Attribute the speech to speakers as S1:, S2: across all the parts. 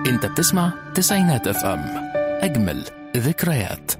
S1: انت بتسمع تسعينات اف ام اجمل ذكريات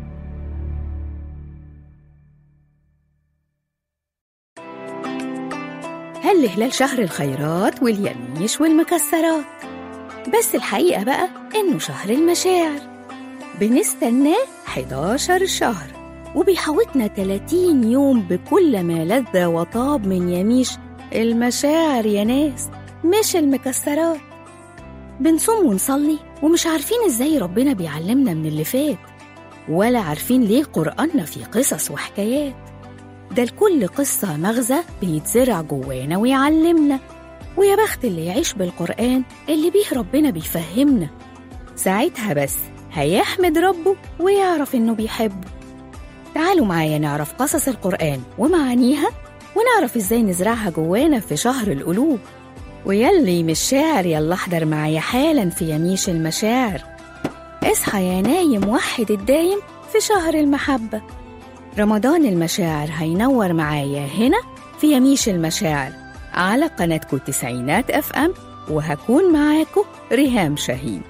S2: هل هلال شهر الخيرات واليميش والمكسرات بس الحقيقة بقى إنه شهر المشاعر بنستناه 11 شهر وبيحوطنا 30 يوم بكل ما لذ وطاب من يميش المشاعر يا ناس مش المكسرات بنصوم ونصلي ومش عارفين ازاي ربنا بيعلمنا من اللي فات ولا عارفين ليه قرآننا فيه قصص وحكايات ده لكل قصة مغزى بيتزرع جوانا ويعلمنا ويا بخت اللي يعيش بالقرآن اللي بيه ربنا بيفهمنا ساعتها بس هيحمد ربه ويعرف إنه بيحبه تعالوا معايا نعرف قصص القرآن ومعانيها ونعرف إزاي نزرعها جوانا في شهر القلوب ويلي مش شاعر يلا احضر معايا حالا في يميش المشاعر اصحى يا نايم وحد الدايم في شهر المحبة رمضان المشاعر هينور معايا هنا في يميش المشاعر على قناتكم تسعينات اف ام وهكون معاكم ريهام شاهين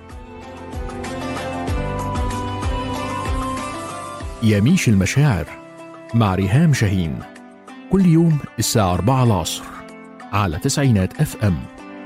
S1: يميش المشاعر مع ريهام شاهين كل يوم الساعة 4 العصر على تسعينات اف ام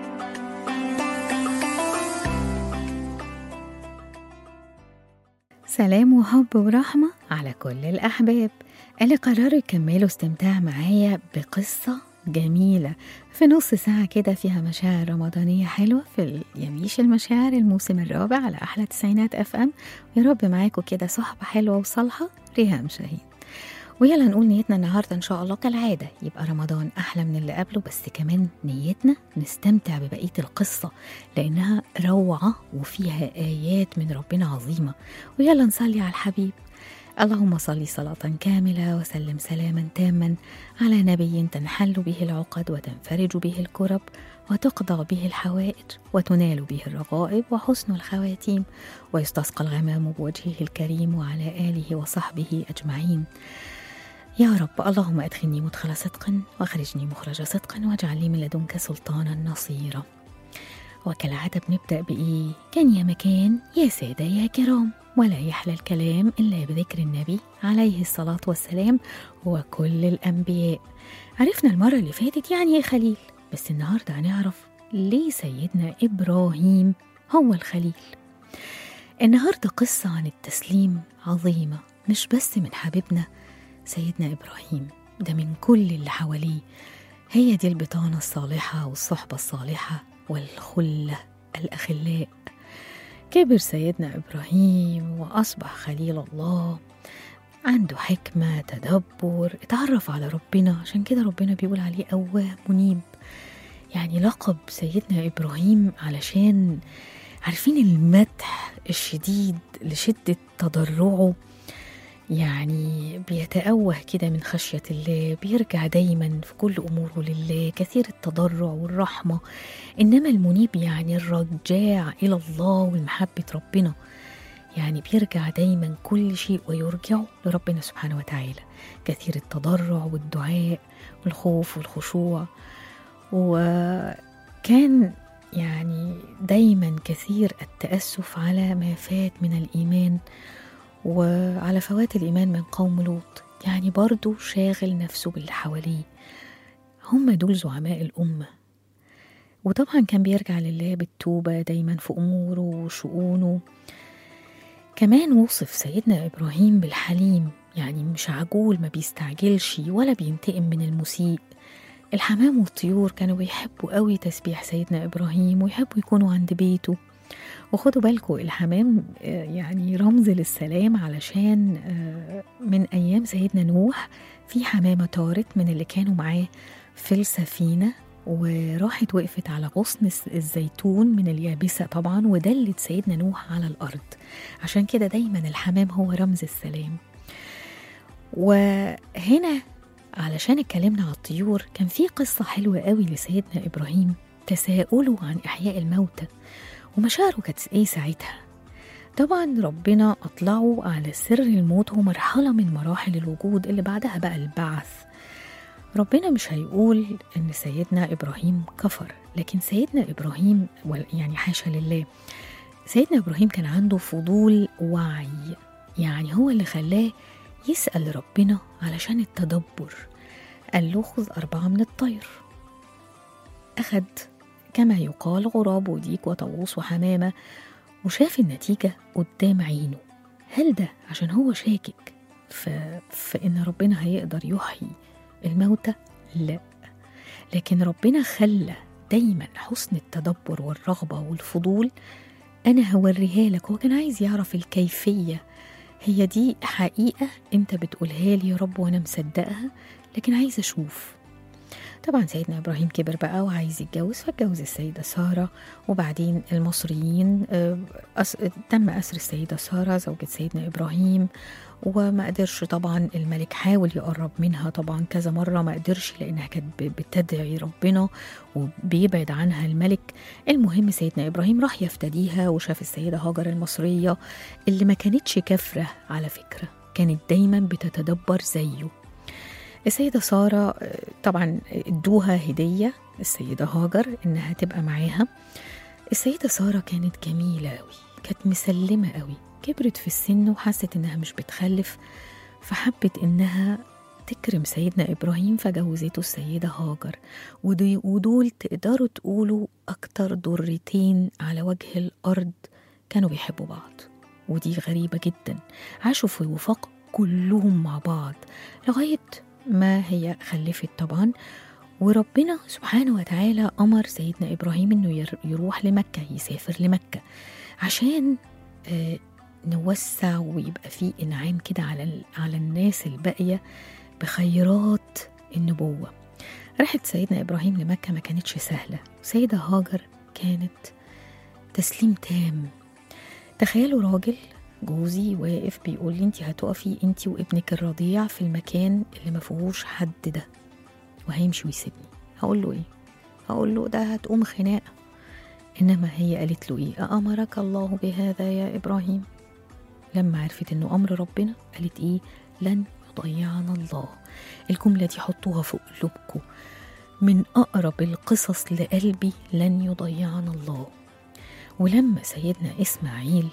S2: سلام وحب ورحمة على كل الأحباب اللي قرروا يكملوا استمتاع معايا بقصة جميلة في نص ساعة كده فيها مشاعر رمضانية حلوة في يميش المشاعر الموسم الرابع على أحلى تسعينات أف أم يا رب معاكم كده صحبة حلوة وصالحة ريهام شاهين ويلا نقول نيتنا النهاردة إن شاء الله كالعادة يبقى رمضان أحلى من اللي قبله بس كمان نيتنا نستمتع ببقية القصة لأنها روعة وفيها آيات من ربنا عظيمة ويلا نصلي على الحبيب اللهم صل صلاة كاملة وسلم سلاما تاما على نبي تنحل به العقد وتنفرج به الكرب وتقضى به الحوائج وتنال به الرغائب وحسن الخواتيم ويستسقى الغمام بوجهه الكريم وعلى آله وصحبه أجمعين يا رب اللهم أدخلني مدخل صدق واخرجني مخرج صدق واجعل لي من لدنك سلطانا نصيرا وكالعادة بنبدأ بإيه؟ كان يا مكان يا سادة يا كرام ولا يحلى الكلام إلا بذكر النبي عليه الصلاة والسلام وكل الأنبياء عرفنا المرة اللي فاتت يعني إيه خليل بس النهاردة هنعرف ليه سيدنا إبراهيم هو الخليل النهاردة قصة عن التسليم عظيمة مش بس من حبيبنا سيدنا إبراهيم ده من كل اللي حواليه هي دي البطانة الصالحة والصحبة الصالحة والخلة الأخلاء كبر سيدنا إبراهيم وأصبح خليل الله عنده حكمة تدبر اتعرف على ربنا عشان كده ربنا بيقول عليه أواه منيب يعني لقب سيدنا إبراهيم علشان عارفين المدح الشديد لشدة تضرعه يعني بيتأوه كده من خشية الله بيرجع دايما في كل أموره لله كثير التضرع والرحمة إنما المنيب يعني الرجاع إلى الله والمحبة ربنا يعني بيرجع دايما كل شيء ويرجعه لربنا سبحانه وتعالى كثير التضرع والدعاء والخوف والخشوع وكان يعني دايما كثير التأسف على ما فات من الإيمان وعلى فوات الإيمان من قوم لوط يعني برضو شاغل نفسه باللي حواليه هم دول زعماء الأمة وطبعا كان بيرجع لله بالتوبة دايما في أموره وشؤونه كمان وصف سيدنا إبراهيم بالحليم يعني مش عجول ما بيستعجلش ولا بينتقم من المسيء الحمام والطيور كانوا بيحبوا قوي تسبيح سيدنا إبراهيم ويحبوا يكونوا عند بيته وخدوا بالكم الحمام يعني رمز للسلام علشان من أيام سيدنا نوح في حمامة طارت من اللي كانوا معاه في السفينة وراحت وقفت على غصن الزيتون من اليابسة طبعا ودلت سيدنا نوح على الأرض عشان كده دايما الحمام هو رمز السلام وهنا علشان اتكلمنا على الطيور كان في قصة حلوة قوي لسيدنا إبراهيم تساؤله عن إحياء الموتى ومشاعره كانت ايه ساعتها طبعا ربنا أطلعه على سر الموت ومرحلة من مراحل الوجود اللي بعدها بقى البعث ربنا مش هيقول ان سيدنا ابراهيم كفر لكن سيدنا ابراهيم وال- يعني حاشا لله سيدنا ابراهيم كان عنده فضول وعي يعني هو اللي خلاه يسال ربنا علشان التدبر قال له خذ اربعه من الطير اخد كما يقال غراب وديك وطاووس وحمامه وشاف النتيجه قدام عينه هل ده عشان هو شاكك في, في ان ربنا هيقدر يحيي الموتى لا لكن ربنا خلى دايما حسن التدبر والرغبه والفضول انا هوريها لك هو كان عايز يعرف الكيفيه هي دي حقيقه انت بتقولها لي يا رب وانا مصدقها لكن عايز اشوف طبعا سيدنا ابراهيم كبر بقى وعايز يتجوز فاتجوز السيده ساره وبعدين المصريين آه، أس... تم اسر السيده ساره زوجة سيدنا ابراهيم وما قدرش طبعا الملك حاول يقرب منها طبعا كذا مره ما قدرش لانها كانت ب- بتدعي ربنا وبيبعد عنها الملك المهم سيدنا ابراهيم راح يفتديها وشاف السيده هاجر المصريه اللي ما كانتش كافره على فكره كانت دايما بتتدبر زيه السيدة سارة آه، طبعا ادوها هدية السيدة هاجر إنها تبقى معاها السيدة سارة كانت جميلة أوي كانت مسلمة أوي كبرت في السن وحست إنها مش بتخلف فحبت إنها تكرم سيدنا إبراهيم فجوزته السيدة هاجر ودي- ودول تقدروا تقولوا أكتر ضرتين على وجه الأرض كانوا بيحبوا بعض ودي غريبة جدا عاشوا في وفاق كلهم مع بعض لغاية ما هي خلفت طبعا وربنا سبحانه وتعالى أمر سيدنا إبراهيم إنه ير- يروح لمكة يسافر لمكة عشان آه، نوسع ويبقى في إنعام كده على ال- على الناس الباقية بخيرات النبوة رحلة سيدنا إبراهيم لمكة ما كانتش سهلة سيدة هاجر كانت تسليم تام تخيلوا راجل جوزي واقف بيقول لي انت هتقفي انت وابنك الرضيع في المكان اللي ما فيهوش حد ده وهيمشي ويسيبني هقول له ايه هقول له ده هتقوم خناقه انما هي قالت له ايه أأمرك الله بهذا يا ابراهيم لما عرفت انه امر ربنا قالت ايه لن يضيعنا الله الجمله دي حطوها في قلوبكم من اقرب القصص لقلبي لن يضيعنا الله ولما سيدنا اسماعيل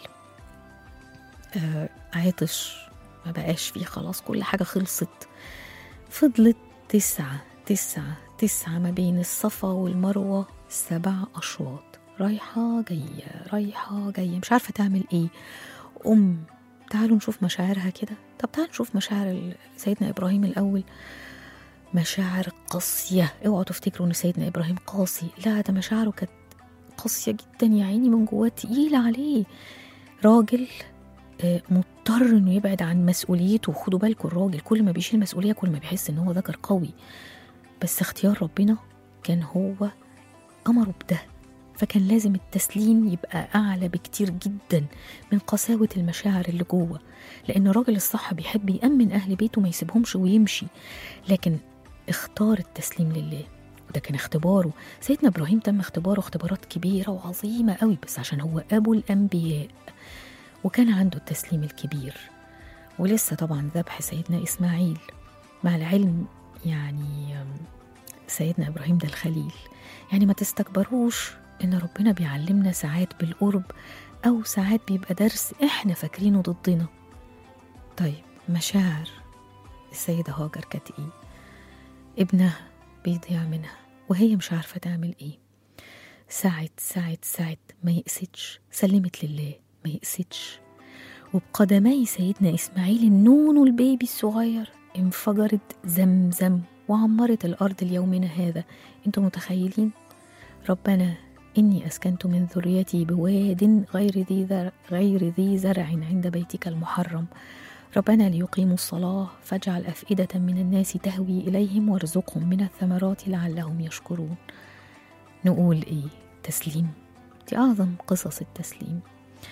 S2: آه عطش ما بقاش فيه خلاص كل حاجة خلصت فضلت تسعة تسعة تسعة ما بين الصفا والمروة سبع أشواط رايحة جاية رايحة جاية مش عارفة تعمل ايه أم تعالوا نشوف مشاعرها كده طب تعالوا نشوف مشاعر ال- سيدنا إبراهيم الأول مشاعر قاسية اوعوا تفتكروا ان سيدنا إبراهيم قاسي لا ده مشاعره كانت قاسية جدا يا عيني من جواه تقيلة عليه راجل آه، مضطر انه يبعد عن مسؤوليته خدوا بالكم الراجل كل ما بيشيل مسؤوليه كل ما بيحس ان هو ذكر قوي بس اختيار ربنا كان هو امره بده فكان لازم التسليم يبقى اعلى بكتير جدا من قساوه المشاعر اللي جوه لان الراجل الصح بيحب يامن اهل بيته ما يسيبهمش ويمشي لكن اختار التسليم لله وده كان اختباره سيدنا ابراهيم تم اختباره اختبارات كبيره وعظيمه قوي بس عشان هو ابو الانبياء وكان عنده التسليم الكبير ولسه طبعا ذبح سيدنا إسماعيل مع العلم يعني آم، سيدنا إبراهيم ده الخليل يعني ما تستكبروش إن ربنا بيعلمنا ساعات بالقرب أو ساعات بيبقى درس إحنا فاكرينه ضدنا طيب مشاعر السيدة هاجر كانت إيه ابنها بيضيع منها وهي مش عارفة تعمل إيه سعت سعت سعت ما يقستش سلمت لله ما يقستش وبقدمي سيدنا إسماعيل النون البيبي الصغير انفجرت زمزم وعمرت الأرض ليومنا هذا انتم متخيلين ربنا إني أسكنت من ذريتي بواد غير ذي زرع, غير ذي زرع عند بيتك المحرم ربنا ليقيموا الصلاة فاجعل أفئدة من الناس تهوي إليهم وارزقهم من الثمرات لعلهم يشكرون نقول إيه تسليم دي أعظم قصص التسليم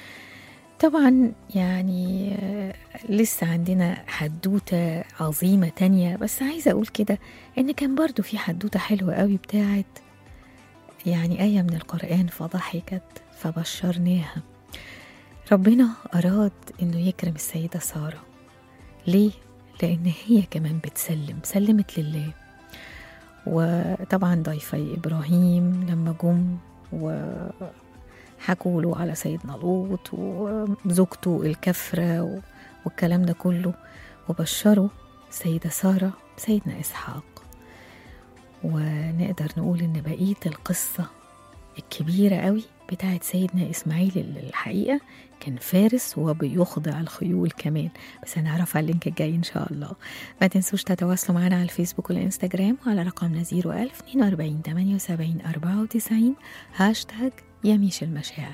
S2: طبعا يعني آه، لسه عندنا حدوتة عظيمة تانية بس عايزة أقول كده إن كان برضو في حدوتة حلوة قوي بتاعت يعني آية من القرآن فضحكت فبشرناها ربنا أراد إنه يكرم السيدة سارة ليه؟ لأن هي كمان بتسلم سلمت لله وطبعا ضيفي إبراهيم لما جم وحكوا له على سيدنا لوط وزوجته الكفرة و- والكلام ده كله وبشروا سيدة سارة بسيدنا إسحاق ونقدر نقول إن بقية القصة الكبيرة قوي بتاعت سيدنا إسماعيل اللي الحقيقة كان فارس وبيخضع الخيول كمان بس هنعرف على اللينك الجاي إن شاء الله ما تنسوش تتواصلوا معنا على الفيسبوك والإنستجرام وعلى رقمنا 01000 42 78 94 هاشتاج يميش المشاعر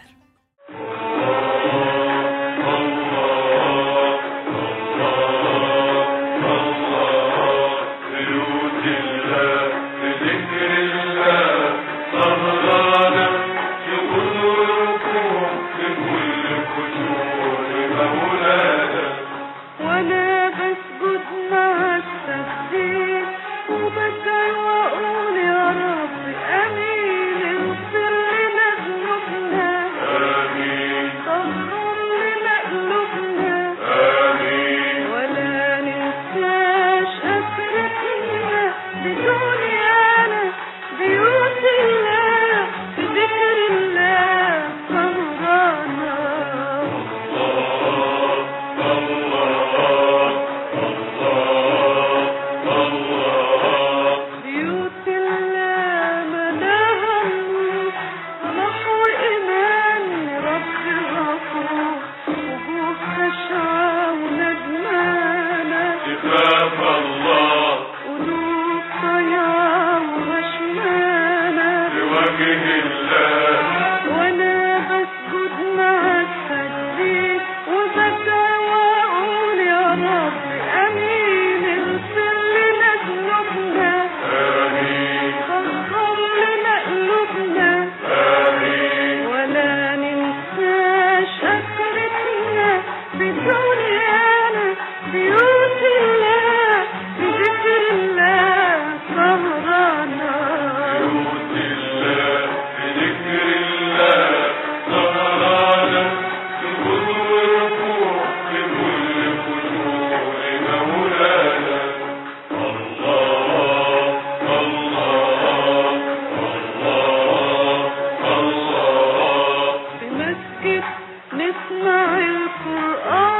S3: بيوت الله بذكر الله صلانا في كل ركوع في كل خشوع مولانا
S4: وانا بسجد مع التسبيح وبكر واقول يا رب امين اغفر لنا ذنوبنا
S3: آمين
S4: طهر لنا قلوبنا
S3: آمين
S4: ولا ننساش اسرتنا بدنيانا بيوت الله بذكر الله صبرانا بيوت الله ملاها النور نحو إيمان رب غفور وجوه خشعة وندمانة
S3: خاف الله
S4: قلوب ضياع وغشمانة
S3: بوجه الله
S4: وأنا بسجد مع التسبيح وبكى وأقول يا رب أمين اغفر لنا ذنوبنا
S3: آمين
S4: طهر لنا قلوبنا
S3: آمين
S4: ولا ننساش أسرتنا بدنيانا بيوت الله بذكر الله سهرانا
S3: بيوت الله بذكر الله سهرانا في كل ركوع في كل خشوع مولانا الله الله الله الله
S4: في مسجد نسمع القرآن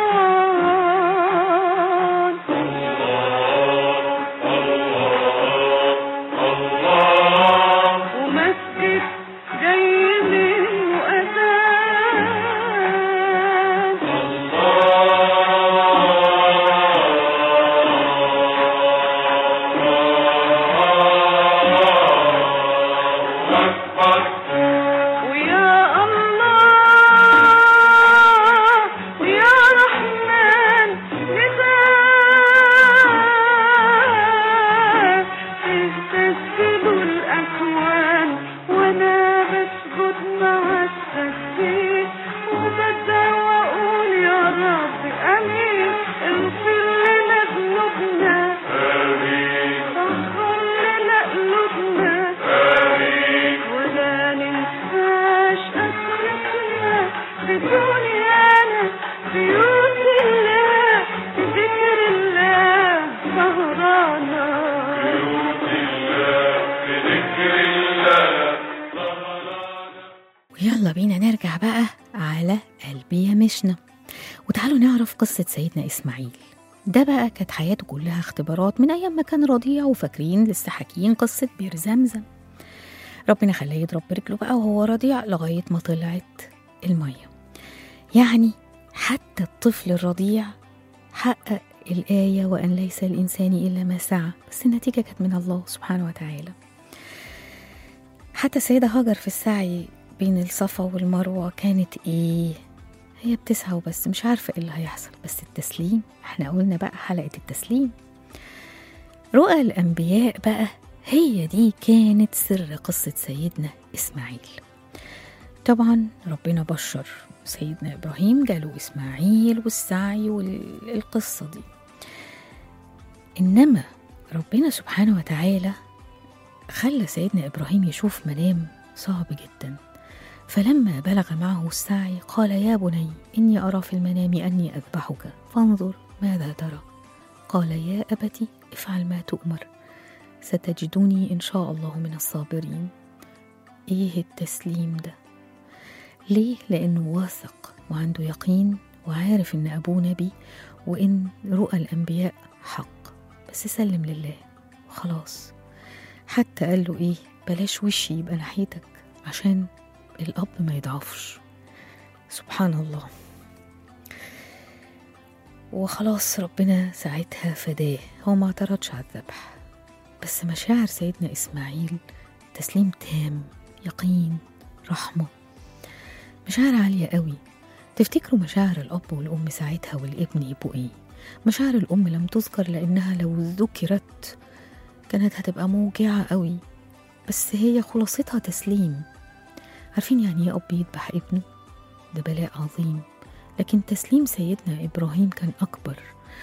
S4: ومسجد جاي منه أذان ويا الله ويا رحمن نداء تستسجد الأكوان وأنا بسجد مع التسبيح وبدأ وأقول يا رب أمين اغفر لنا ذنوبنا طهر لنا قلوبنا ولا ننساش أسرتنا بدنيانا بيوت الله بذكر الله سهرانا
S2: ويلا بينا نرجع بقى على قلبي يا مشنا وتعالوا نعرف قصة سيدنا إسماعيل ده بقى كانت حياته كلها اختبارات من أيام ما كان رضيع وفاكرين لسه حاكيين قصة بير زمزم ربنا خلاه يضرب برجله بقى وهو رضيع لغاية ما طلعت المية يعني حتى الطفل الرضيع حقق الآية وأن ليس الإنسان إلا ما سعى بس النتيجة كانت من الله سبحانه وتعالى حتى السيدة هاجر في السعي بين الصفا والمروة كانت إيه؟ هي بتسعى وبس مش عارفة إيه اللي هيحصل بس التسليم إحنا قلنا بقى حلقة التسليم رؤى الأنبياء بقى هي دي كانت سر قصة سيدنا إسماعيل طبعا ربنا بشر سيدنا إبراهيم جاله إسماعيل والسعي والقصة دي إنما ربنا سبحانه وتعالى خلى سيدنا إبراهيم يشوف منام صعب جدا فلما بلغ معه السعي قال يا بني إني أرى في المنام أني أذبحك فانظر ماذا ترى قال يا أبت افعل ما تؤمر ستجدوني إن شاء الله من الصابرين إيه التسليم ده ليه؟ لأنه واثق وعنده يقين وعارف إن أبوه نبي وإن رؤى الأنبياء حق بس سلم لله وخلاص حتى قال له إيه بلاش وشي يبقى ناحيتك عشان الأب ما يضعفش سبحان الله وخلاص ربنا ساعتها فداه هو ما اعترضش على الذبح بس مشاعر سيدنا إسماعيل تسليم تام يقين رحمة مشاعر عالية قوي تفتكروا مشاعر الأب والأم ساعتها والابن يبقوا إيه مشاعر الأم لم تذكر لأنها لو ذكرت كانت هتبقى موجعة قوي بس هي خلاصتها تسليم عارفين يعني ايه أب يذبح ابنه ده بلاء عظيم لكن تسليم سيدنا إبراهيم كان أكبر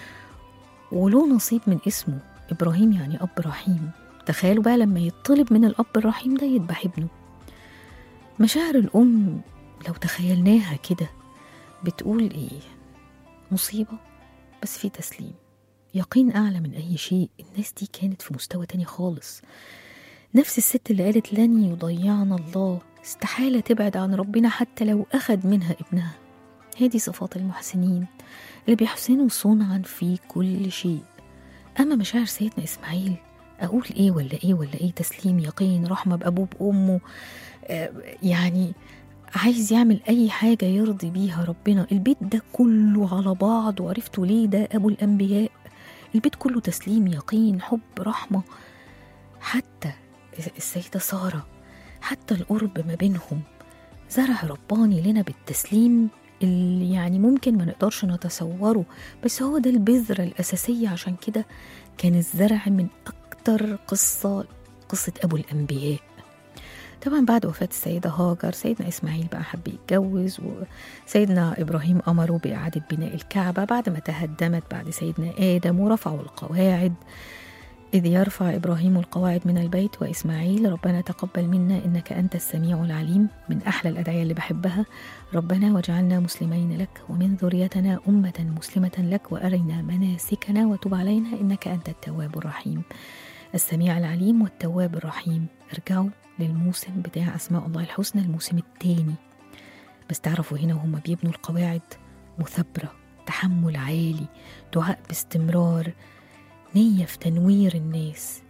S2: وله نصيب من اسمه إبراهيم يعني أب رحيم تخيلوا بقى لما يطلب من الأب الرحيم ده يذبح ابنه مشاعر الأم لو تخيلناها كده بتقول إيه مصيبة بس في تسليم يقين أعلى من أي شيء الناس دي كانت في مستوى تاني خالص نفس الست اللي قالت لن يضيعنا الله استحالة تبعد عن ربنا حتى لو أخد منها ابنها هذه صفات المحسنين اللي بيحسنوا صنعا في كل شيء أما مشاعر سيدنا إسماعيل أقول إيه ولا إيه ولا إيه تسليم يقين رحمة بأبوه بأمه آه، يعني عايز يعمل أي حاجة يرضي بيها ربنا البيت ده كله على بعض وعرفتوا ليه ده أبو الأنبياء البيت كله تسليم يقين حب رحمة حتى السيدة سارة حتى القرب ما بينهم زرع رباني لنا بالتسليم اللي يعني ممكن ما نقدرش نتصوره بس هو ده البذرة الأساسية عشان كده كان الزرع من أكتر قصة قصة أبو الأنبياء طبعا بعد وفاة السيدة هاجر سيدنا إسماعيل بقى حب يتجوز وسيدنا إبراهيم أمره بإعادة بناء الكعبة بعد ما تهدمت بعد سيدنا آدم ورفعوا القواعد إذ يرفع إبراهيم القواعد من البيت وإسماعيل ربنا تقبل منا إنك أنت السميع العليم من أحلى الأدعية اللي بحبها ربنا واجعلنا مسلمين لك ومن ذريتنا أمة مسلمة لك وأرنا مناسكنا وتب علينا إنك أنت التواب الرحيم السميع العليم والتواب الرحيم ارجعوا للموسم بتاع أسماء الله الحسنى الموسم الثاني بس تعرفوا هنا وهم بيبنوا القواعد مثابرة تحمل عالي دعاء باستمرار نية في تنوير الناس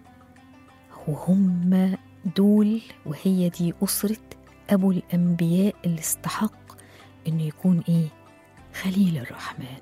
S2: وهم دول وهي دي أسرة أبو الأنبياء اللي استحق إنه يكون إيه خليل الرحمن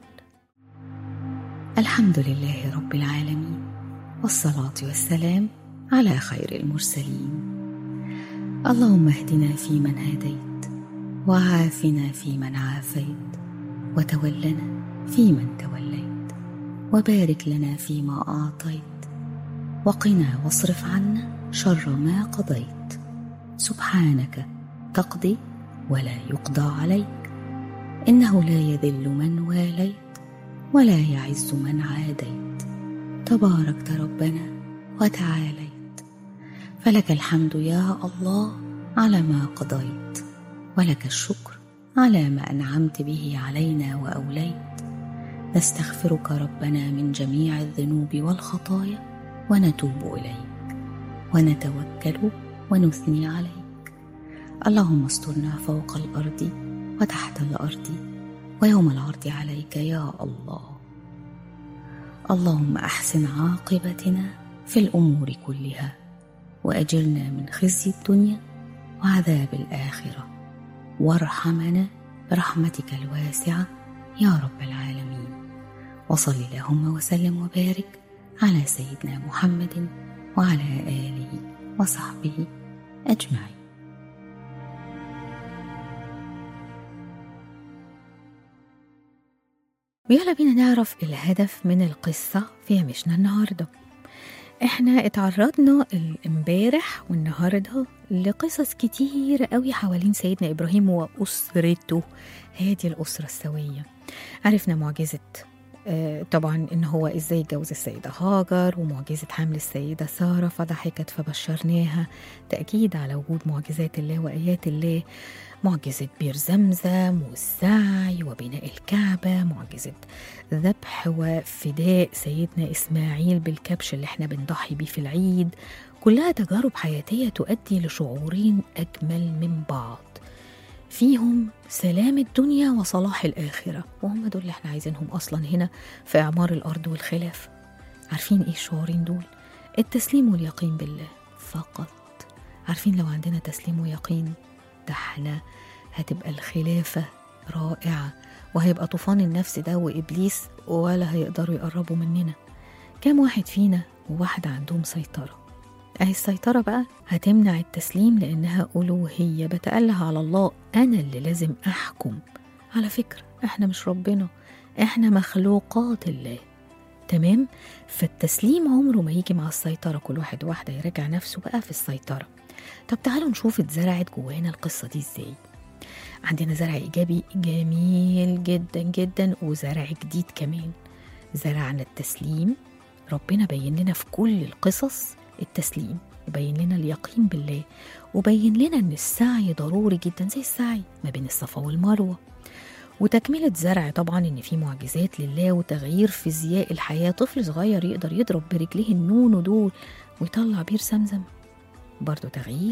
S2: الحمد لله رب العالمين والصلاة والسلام على خير المرسلين اللهم اهدنا فيمن هديت وعافنا فيمن عافيت وتولنا فيمن توليت وبارك لنا فيما اعطيت وقنا واصرف عنا شر ما قضيت سبحانك تقضي ولا يقضى عليك انه لا يذل من واليت ولا يعز من عاديت تباركت ربنا وتعاليت فلك الحمد يا الله على ما قضيت ولك الشكر على ما انعمت به علينا واوليت نستغفرك ربنا من جميع الذنوب والخطايا ونتوب اليك ونتوكل ونثني عليك اللهم استرنا فوق الارض وتحت الارض ويوم العرض عليك يا الله اللهم احسن عاقبتنا في الامور كلها واجرنا من خزي الدنيا وعذاب الاخره وارحمنا برحمتك الواسعه يا رب العالمين وصل اللهم وسلم وبارك على سيدنا محمد وعلى اله وصحبه اجمعين ويلا بينا نعرف الهدف من القصة في مشنا النهاردة احنا اتعرضنا امبارح والنهاردة لقصص كتير قوي حوالين سيدنا إبراهيم وأسرته هذه الأسرة السوية عرفنا معجزة آه، طبعا ان هو ازاي اتجوز السيده هاجر ومعجزه حمل السيده ساره فضحكت فبشرناها تاكيد على وجود معجزات الله وايات الله معجزه بير زمزم والسعي وبناء الكعبه معجزه ذبح وفداء سيدنا اسماعيل بالكبش اللي احنا بنضحي بيه في العيد كلها تجارب حياتيه تؤدي لشعورين اجمل من بعض فيهم سلام الدنيا وصلاح الآخرة وهم دول اللي احنا عايزينهم أصلا هنا في إعمار الأرض والخلافة عارفين إيه الشعورين دول؟ التسليم واليقين بالله فقط عارفين لو عندنا تسليم ويقين ده احنا هتبقى الخلافة رائعة وهيبقى طوفان النفس ده وإبليس ولا هيقدروا يقربوا مننا كام واحد فينا وواحدة عندهم سيطرة أهي السيطرة بقى هتمنع التسليم لأنها ألوهية بتأله على الله أنا اللي لازم أحكم على فكرة إحنا مش ربنا إحنا مخلوقات الله تمام فالتسليم عمره ما يجي مع السيطرة كل واحد واحدة يراجع نفسه بقى في السيطرة طب تعالوا نشوف اتزرعت جوانا القصة دي ازاي عندنا زرع إيجابي جميل جدا جدا وزرع جديد كمان زرعنا التسليم ربنا بين لنا في كل القصص التسليم وبين لنا اليقين بالله وبين لنا ان السعي ضروري جدا زي السعي ما بين الصفا والمروه وتكملة زرع طبعا إن في معجزات لله وتغيير فيزياء الحياة طفل صغير يقدر يضرب برجليه النونو دول ويطلع بير زمزم برضه تغيير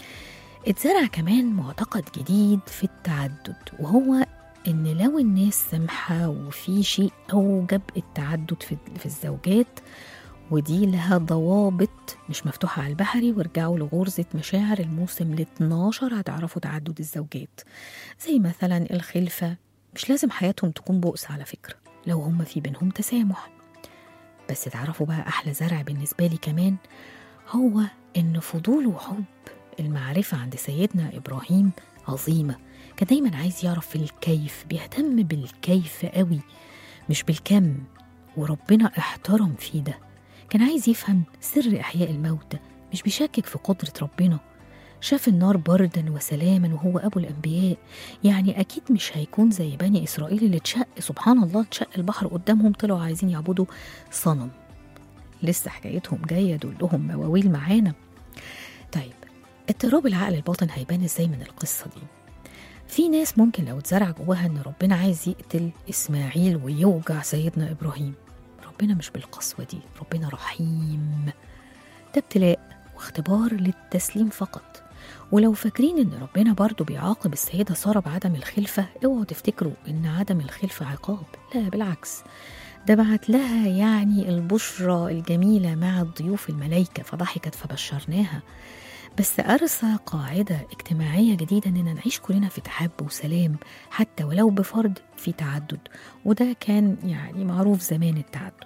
S2: اتزرع كمان معتقد جديد في التعدد وهو إن لو الناس سامحة وفي شيء أوجب التعدد في, في الزوجات ودي لها ضوابط مش مفتوحة على البحري وارجعوا لغرزة مشاعر الموسم ال 12 هتعرفوا تعدد الزوجات زي مثلا الخلفة مش لازم حياتهم تكون بؤس على فكرة لو هم في بينهم تسامح بس تعرفوا بقى أحلى زرع بالنسبة لي كمان هو إن فضول وحب المعرفة عند سيدنا إبراهيم عظيمة كان دايما عايز يعرف الكيف بيهتم بالكيف قوي مش بالكم وربنا احترم فيه ده كان عايز يفهم سر إحياء الموتى مش بيشكك في قدرة ربنا شاف النار بردا وسلاما وهو أبو الأنبياء يعني أكيد مش هيكون زي بني إسرائيل اللي اتشق سبحان الله اتشق البحر قدامهم طلعوا عايزين يعبدوا صنم لسه حكايتهم جاية دول لهم مواويل معانا طيب اضطراب العقل الباطن هيبان ازاي من القصة دي في ناس ممكن لو اتزرع جواها ان ربنا عايز يقتل اسماعيل ويوجع سيدنا ابراهيم ربنا مش بالقسوة دي ربنا رحيم ده ابتلاء واختبار للتسليم فقط ولو فاكرين ان ربنا برضو بيعاقب السيدة سارة بعدم الخلفة اوعوا تفتكروا ان عدم الخلفة عقاب لا بالعكس ده بعت لها يعني البشرى الجميلة مع الضيوف الملايكة فضحكت فبشرناها بس أرسى قاعدة اجتماعية جديدة إننا نعيش كلنا في تحاب وسلام حتى ولو بفرد في تعدد وده كان يعني معروف زمان التعدد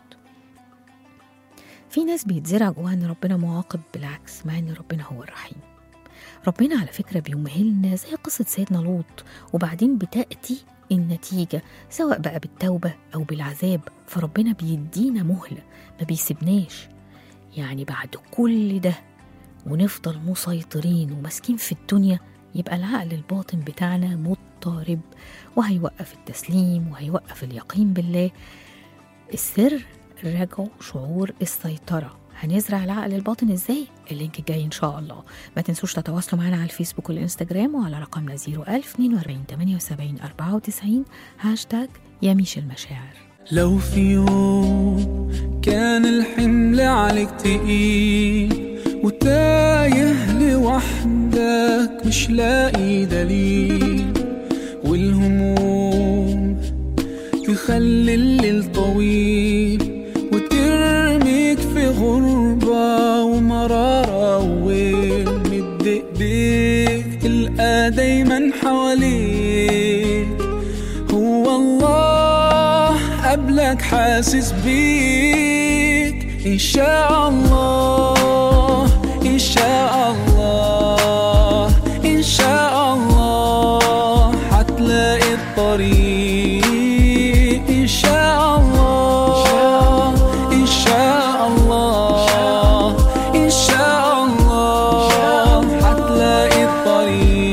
S2: في ناس بيتزرع جواها إن ربنا معاقب بالعكس مع إن ربنا هو الرحيم ربنا على فكرة بيمهلنا زي قصة سيدنا لوط وبعدين بتأتي النتيجة سواء بقى بالتوبة أو بالعذاب فربنا بيدينا مهلة ما بيسيبناش يعني بعد كل ده ونفضل مسيطرين وماسكين في الدنيا يبقى العقل الباطن بتاعنا مضطرب وهيوقف التسليم وهيوقف اليقين بالله السر رجعوا شعور السيطرة هنزرع العقل الباطن ازاي؟ اللينك الجاي ان شاء الله ما تنسوش تتواصلوا معنا على الفيسبوك والانستجرام وعلى رقمنا 01000 42 78 94 هاشتاج يميش المشاعر
S5: لو في يوم كان الحمل عليك تقيل وتايه لوحدك مش لاقي دليل والهموم تخلي الليل طويل وترميك في غربة ومرارة وويل مد ايديك تلقى دايما حواليك هو الله قبلك حاسس بيك إن شاء الله إن شاء الله إن شاء الله هتلاقي الطريق إن شاء الله إن شاء الله إن شاء الله هتلاقي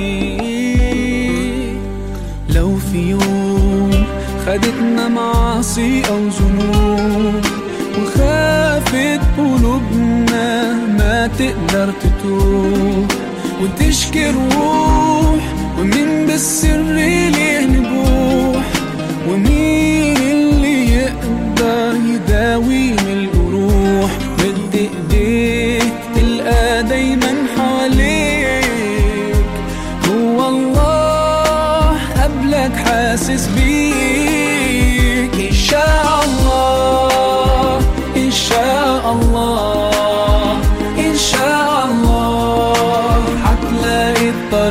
S5: الطريق لو في يوم خدتنا مع معاصي أو ذنوب وخافت قلوبنا ما تقدر تتوب وتشكي الروح ومين بالسر ليه نبوح ومين اللي يقدر يداوي من الجروح مد ايديك تلقى دايما حواليك هو الله قبلك حاسس بيك ان شاء الله ان شاء الله ان شاء الله هتلاقي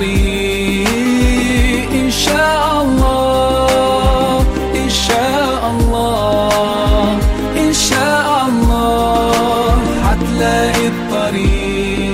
S5: الطريق ان شاء الله ان شاء الله ان شاء الله هتلاقي الطريق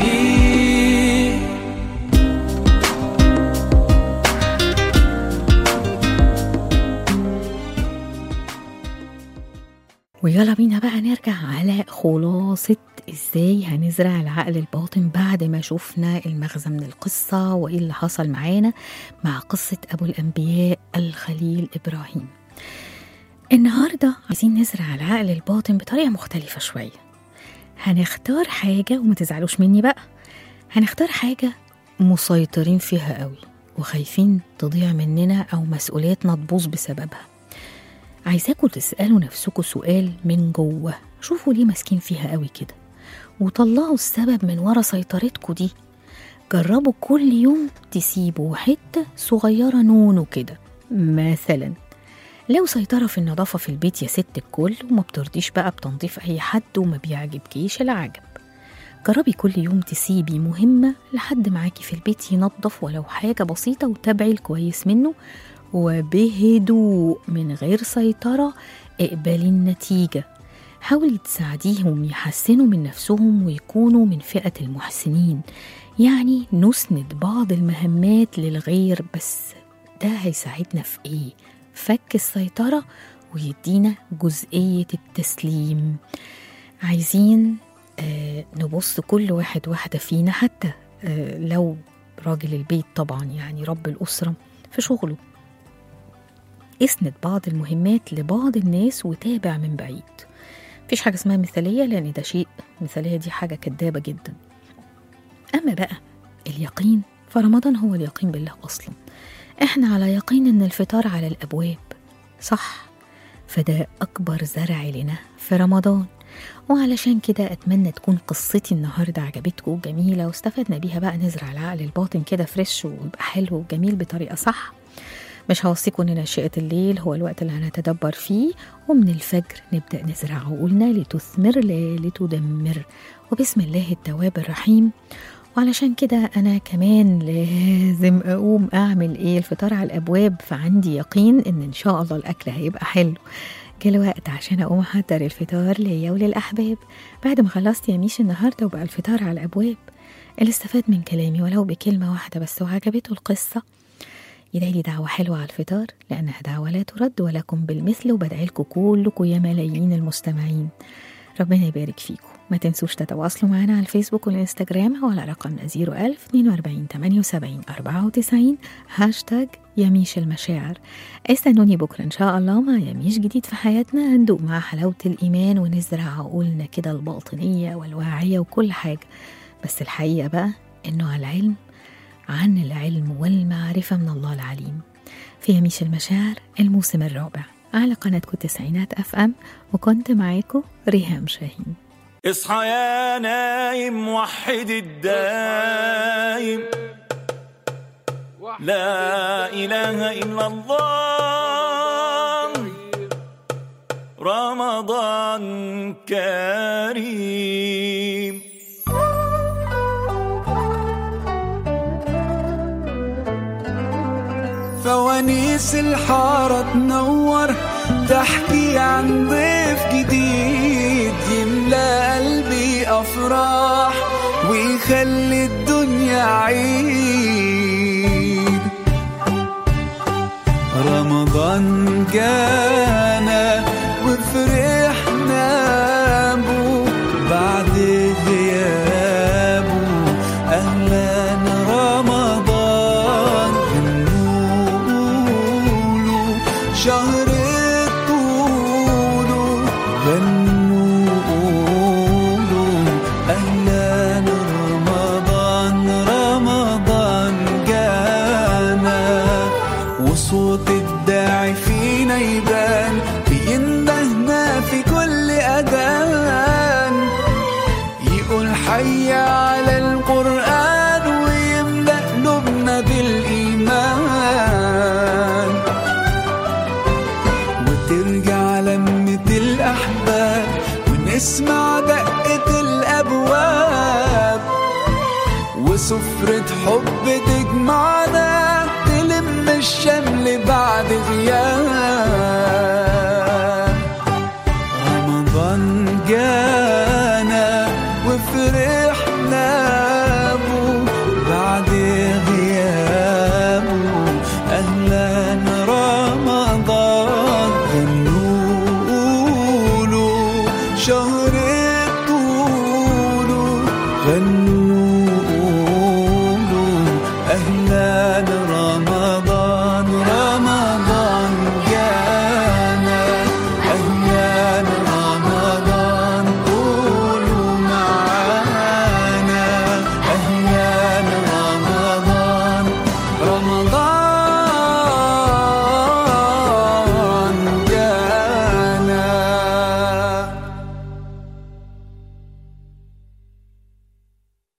S2: ويلا بينا بقى نرجع على خلاصة ازاي هنزرع العقل الباطن بعد ما شفنا المغزى من القصة وايه اللي حصل معانا مع قصة ابو الانبياء الخليل ابراهيم النهاردة عايزين نزرع العقل الباطن بطريقة مختلفة شوية هنختار حاجة وما تزعلوش مني بقى هنختار حاجة مسيطرين فيها قوي وخايفين تضيع مننا أو مسؤوليتنا تبوظ بسببها عايزاكم تسألوا نفسكم سؤال من جوه شوفوا ليه ماسكين فيها قوي كده وطلعوا السبب من ورا سيطرتكم دي جربوا كل يوم تسيبوا حتة صغيرة نونو كده مثلا لو سيطرة في النظافة في البيت يا ست الكل وما بترضيش بقى بتنظيف أي حد وما بيعجبكيش العجب جربي كل يوم تسيبي مهمة لحد معاكي في البيت ينظف ولو حاجة بسيطة وتابعي الكويس منه وبهدوء من غير سيطرة اقبلي النتيجة حاولي تساعديهم يحسنوا من نفسهم ويكونوا من فئة المحسنين يعني نسند بعض المهمات للغير بس ده هيساعدنا في ايه فك السيطرة ويدينا جزئية التسليم عايزين آه نبص كل واحد واحدة فينا حتى آه لو راجل البيت طبعا يعني رب الأسرة في شغله اسند بعض المهمات لبعض الناس وتابع من بعيد مفيش حاجة اسمها مثالية لأن ده شيء مثالية دي حاجة كدابة جدا أما بقى اليقين فرمضان هو اليقين بالله أصلا احنا على يقين ان الفطار على الأبواب صح فده أكبر زرع لنا في رمضان وعلشان كده أتمنى تكون قصتي النهاردة عجبتكم وجميلة واستفدنا بيها بقى نزرع العقل الباطن كده فريش ويبقى حلو وجميل بطريقة صح مش هوصيكم ان ناشئة الليل هو الوقت اللي هنتدبر فيه ومن الفجر نبدأ نزرع عقولنا لتثمر لا لتدمر وبسم الله التواب الرحيم وعلشان كده أنا كمان لازم أقوم أعمل إيه الفطار على الأبواب فعندي يقين إن إن شاء الله الأكل هيبقى حلو جه الوقت عشان أقوم أحضر الفطار ليا وللأحباب بعد ما خلصت يا ميش النهاردة وبقى الفطار على الأبواب اللي استفاد من كلامي ولو بكلمة واحدة بس وعجبته القصة يدعي لي دعوة حلوة على الفطار لأنها دعوة لا ترد ولكم بالمثل وبدعي لكم كلكم يا ملايين المستمعين ربنا يبارك فيكم ما تنسوش تتواصلوا معنا على الفيسبوك والإنستجرام أو على رقم 01000 42 78 94 هاشتاج يميش المشاعر استنوني بكرة إن شاء الله مع يميش جديد في حياتنا هندوق مع حلاوة الإيمان ونزرع عقولنا كده الباطنية والواعية وكل حاجة بس الحقيقة بقى إنه على العلم عن العلم والمعرفة من الله العليم في يميش المشاعر الموسم الرابع على قناتكم تسعينات أف أم وكنت معاكم ريهام شاهين
S6: اصحى يا نايم وحد الدايم لا إله إلا الله رمضان كريم
S5: فوانيس الحارة تنور تحكي عن ضيف جديد يملى قلبي أفراح ويخلي الدنيا عيد رمضان جانا وفرحنا بو بعد غيابه أهلا رمضان بنقوله شهر الطول وصوت الداعي فينا يبان بيندهنا في كل أذان يقول حي على القرآن ويملأ قلوبنا بالإيمان وترجع لمة الأحباب ونسمع دقة الأبواب وسفرة حب تجمعنا تلم الشمل بعد غياب